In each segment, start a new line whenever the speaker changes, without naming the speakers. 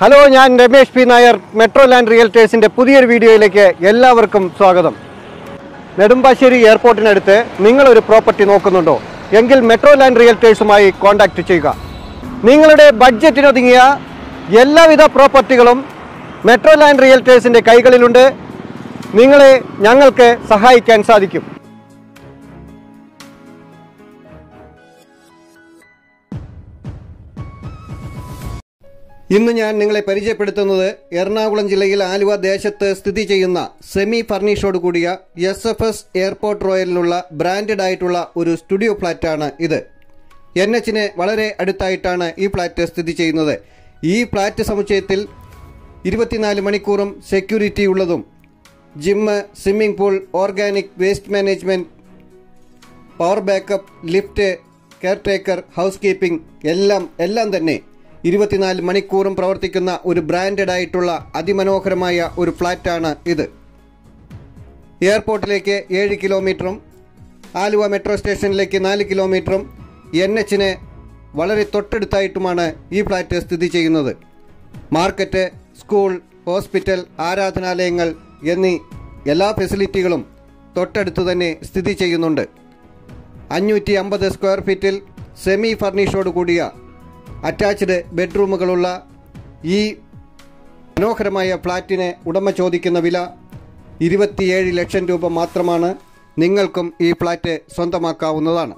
hello ഞാൻ Ramesh P Nair metro land റിയൽറ്റേഴ്സിന്റെ പുതിയൊരു വീഡിയോയിലേക്ക് എല്ലാവർക്കും സ്വാഗതം നെടുമ്പാശ്ശേരി എയർപോർട്ടിനടുത്ത് നിങ്ങളൊരു പ്രോപ്പർട്ടി നോക്കുന്നുണ്ടോ എങ്കിൽ മെട്രോ ലാൻഡ് റിയൽറ്റേഴ്സുമായി കോൺടാക്ട് ചെയ്യുക നിങ്ങളുടെ ബഡ്ജറ്റിനൊതുങ്ങിയ എല്ലാവിധ പ്രോപ്പർട്ടികളും മെട്രോ ലാൻഡ് റിയൽറ്റേഴ്സിന്റെ കൈകളിലുണ്ട് നിങ്ങളെ ഞങ്ങൾക്ക് സഹായിക്കാൻ സാധിക്കും ഇന്ന് ഞാൻ നിങ്ങളെ പരിചയപ്പെടുത്തുന്നത് എറണാകുളം ജില്ലയിൽ ആലുവ ദേശത്ത് സ്ഥിതി ചെയ്യുന്ന സെമി ഫർണിഷോട് കൂടിയ എസ് എഫ് എസ് എയർപോർട്ട് റോയലിലുള്ള ബ്രാൻഡഡ് ആയിട്ടുള്ള ഒരു സ്റ്റുഡിയോ ഫ്ലാറ്റാണ് ഇത് എൻ എച്ചിന് വളരെ അടുത്തായിട്ടാണ് ഈ ഫ്ലാറ്റ് സ്ഥിതി ചെയ്യുന്നത് ഈ ഫ്ലാറ്റ് സമുച്ചയത്തിൽ ഇരുപത്തിനാല് മണിക്കൂറും സെക്യൂരിറ്റി ഉള്ളതും gym swimming pool organic waste management power backup lift caretaker housekeeping എല്ലാം എല്ലാം തന്നെ ഇരുപത്തിനാല് മണിക്കൂറും പ്രവർത്തിക്കുന്ന ഒരു ബ്രാൻഡഡ് ആയിട്ടുള്ള അതിമനോഹരമായ ഒരു ഫ്ലാറ്റാണ് ഇത് എയർപോർട്ടിലേക്ക് ഏഴ് കിലോമീറ്ററും ആലുവ മെട്രോ സ്റ്റേഷനിലേക്ക് നാല് കിലോമീറ്ററും എൻ എച്ചിന് വളരെ തൊട്ടടുത്തായിട്ടുമാണ് ഈ ഫ്ലാറ്റ് സ്ഥിതി ചെയ്യുന്നത് മാർക്കറ്റ് സ്കൂൾ ഹോസ്പിറ്റൽ ആരാധനാലയങ്ങൾ എന്നീ എല്ലാ ഫെസിലിറ്റികളും തൊട്ടടുത്ത് തന്നെ സ്ഥിതി ചെയ്യുന്നുണ്ട് അഞ്ഞൂറ്റി അമ്പത് സ്ക്വയർ ഫീറ്റിൽ സെമി ഫർണിഷോട് കൂടിയ അറ്റാച്ച്ഡ് ബെഡ്റൂമുകളുള്ള ഈ മനോഹരമായ ഫ്ലാറ്റിന് ഉടമ ചോദിക്കുന്ന വില ഇരുപത്തിയേഴ് ലക്ഷം രൂപ മാത്രമാണ് നിങ്ങൾക്കും ഈ ഫ്ലാറ്റ് സ്വന്തമാക്കാവുന്നതാണ്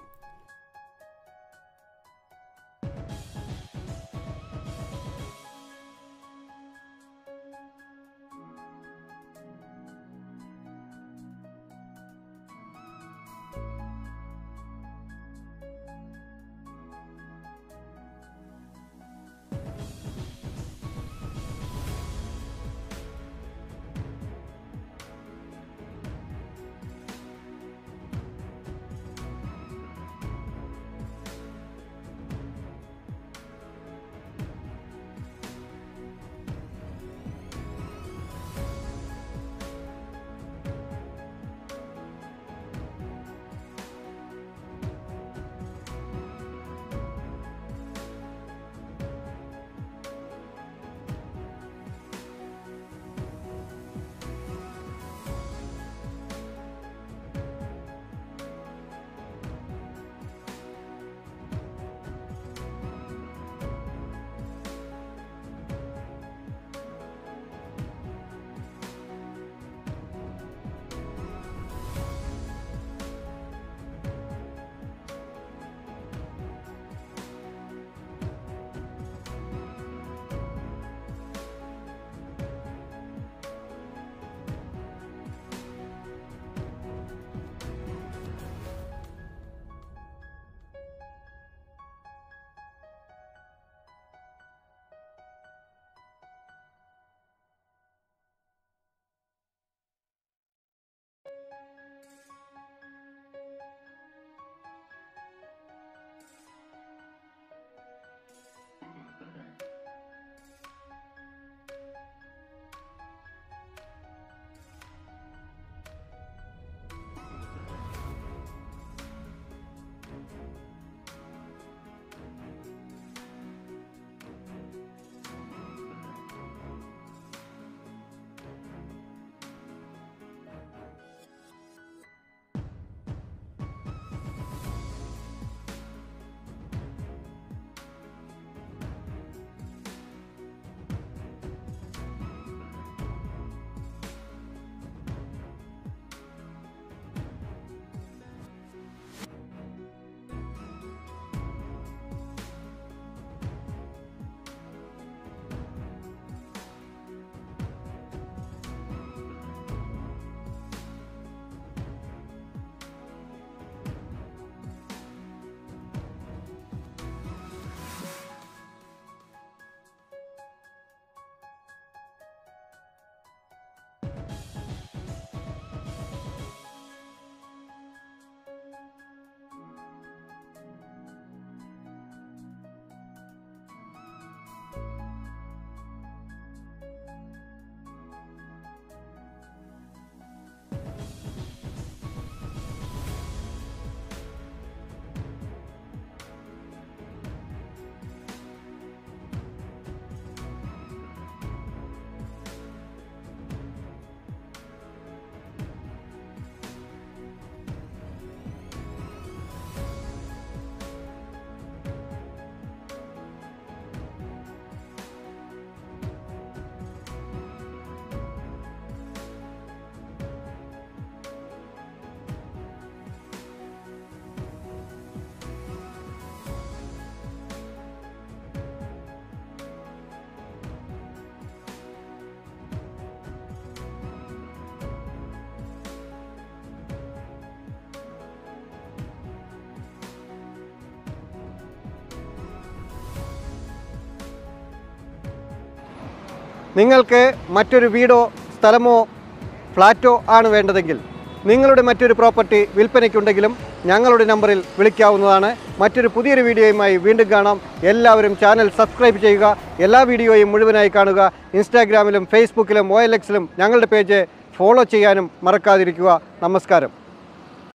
നിങ്ങൾക്ക് മറ്റൊരു വീടോ സ്ഥലമോ ഫ്ലാറ്റോ ആണ് വേണ്ടതെങ്കിൽ നിങ്ങളുടെ മറ്റൊരു പ്രോപ്പർട്ടി വിൽപ്പനയ്ക്കുണ്ടെങ്കിലും ഞങ്ങളുടെ നമ്പറിൽ വിളിക്കാവുന്നതാണ് മറ്റൊരു പുതിയൊരു വീഡിയോയുമായി വീണ്ടും കാണാം എല്ലാവരും ചാനൽ സബ്സ്ക്രൈബ് ചെയ്യുക എല്ലാ വീഡിയോയും മുഴുവനായി കാണുക ഇൻസ്റ്റാഗ്രാമിലും ഫേസ്ബുക്കിലും ഒ എൽ എക്സിലും ഞങ്ങളുടെ പേജ് ഫോളോ ചെയ്യാനും മറക്കാതിരിക്കുക നമസ്കാരം